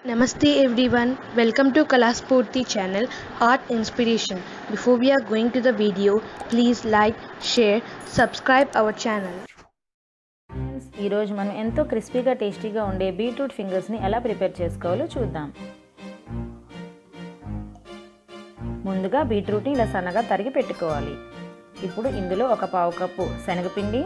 Namaste everyone, welcome to Kalaspurti channel Art Inspiration. Before we are going to the video, please like, share, subscribe our channel. Friends, ఈరోజు మనం ఎంతో క్రిస్పీగా టేస్టీగా ఉండే beetroot ఫింగర్స్ని ఎలా prepare చేసుకోవాలో చూద్దాం ముందుగా బీట్రూట్ని ఇలా సన్నగా తరిగి పెట్టుకోవాలి ఇప్పుడు ఇందులో ఒక పావు కప్పు శనగపిండి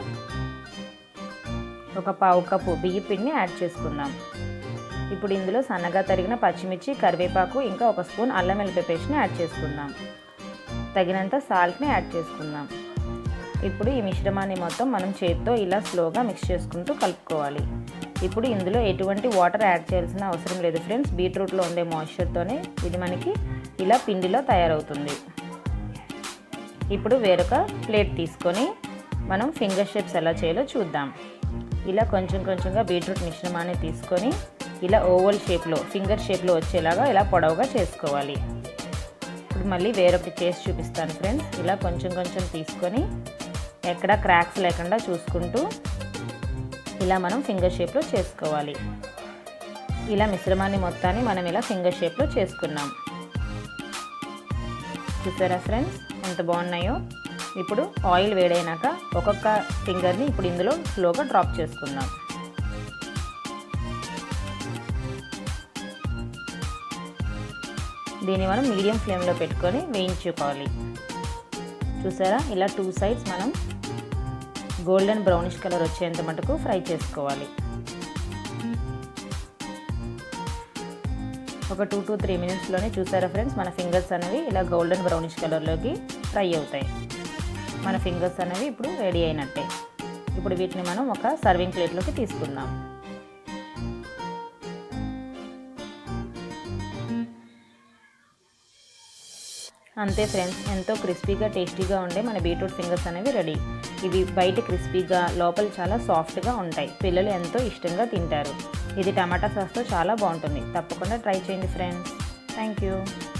ఒక పావు కప్పు బియ్య పిండిని యాడ్ చేసుకుందాం ఇప్పుడు ఇందులో సన్నగా తరిగిన పచ్చిమిర్చి కరివేపాకు ఇంకా ఒక స్పూన్ అల్లం వెల్లిపాయ పేస్ట్ని యాడ్ చేసుకుందాం తగినంత సాల్ట్ని యాడ్ చేసుకుందాం ఇప్పుడు ఈ మిశ్రమాన్ని మొత్తం మనం చేత్తో ఇలా స్లోగా మిక్స్ చేసుకుంటూ కలుపుకోవాలి ఇప్పుడు ఇందులో ఎటువంటి వాటర్ యాడ్ చేయాల్సిన అవసరం లేదు ఫ్రెండ్స్ బీట్రూట్లో ఉండే మాయిశ్చర్తోనే ఇది మనకి ఇలా పిండిలో తయారవుతుంది ఇప్పుడు వేరొక ప్లేట్ తీసుకొని మనం ఫింగర్ షేప్స్ ఎలా చేయాలో చూద్దాం ఇలా కొంచెం కొంచెంగా బీట్రూట్ మిశ్రమాన్ని తీసుకొని ఇలా ఓవల్ షేప్లో ఫింగర్ షేప్లో వచ్చేలాగా ఇలా పొడవుగా చేసుకోవాలి ఇప్పుడు మళ్ళీ వేరొకటి చేసి చూపిస్తాను ఫ్రెండ్స్ ఇలా కొంచెం కొంచెం తీసుకొని ఎక్కడ క్రాక్స్ లేకుండా చూసుకుంటూ ఇలా మనం ఫింగర్ షేప్లో చేసుకోవాలి ఇలా మిశ్రమాన్ని మొత్తాన్ని మనం ఇలా ఫింగర్ షేప్లో చేసుకున్నాం చూసారా ఫ్రెండ్స్ ఎంత బాగున్నాయో ఇప్పుడు ఆయిల్ వేడైనాక ఒక్కొక్క ఫింగర్ని ఇప్పుడు ఇందులో స్లోగా డ్రాప్ చేసుకుందాం దీన్ని మనం మీడియం ఫ్లేమ్లో పెట్టుకొని వేయించుకోవాలి చూసారా ఇలా టూ సైడ్స్ మనం గోల్డెన్ బ్రౌనిష్ కలర్ వచ్చేంత మటుకు ఫ్రై చేసుకోవాలి ఒక టూ టు త్రీ మినిట్స్లోనే చూసారా ఫ్రెండ్స్ మన ఫింగర్స్ అనేవి ఇలా గోల్డెన్ బ్రౌనిష్ కలర్లోకి ఫ్రై అవుతాయి మన ఫింగర్స్ అనేవి ఇప్పుడు రెడీ అయినట్టే ఇప్పుడు వీటిని మనం ఒక సర్వింగ్ ప్లేట్లోకి తీసుకుందాం అంతే ఫ్రెండ్స్ ఎంతో క్రిస్పీగా టేస్టీగా ఉండే మన బీట్రూట్ ఫింగర్స్ అనేవి రెడీ ఇవి బయట క్రిస్పీగా లోపల చాలా సాఫ్ట్గా ఉంటాయి పిల్లలు ఎంతో ఇష్టంగా తింటారు ఇది టమాటా సాస్తో చాలా బాగుంటుంది తప్పకుండా ట్రై చేయండి ఫ్రెండ్స్ థ్యాంక్ యూ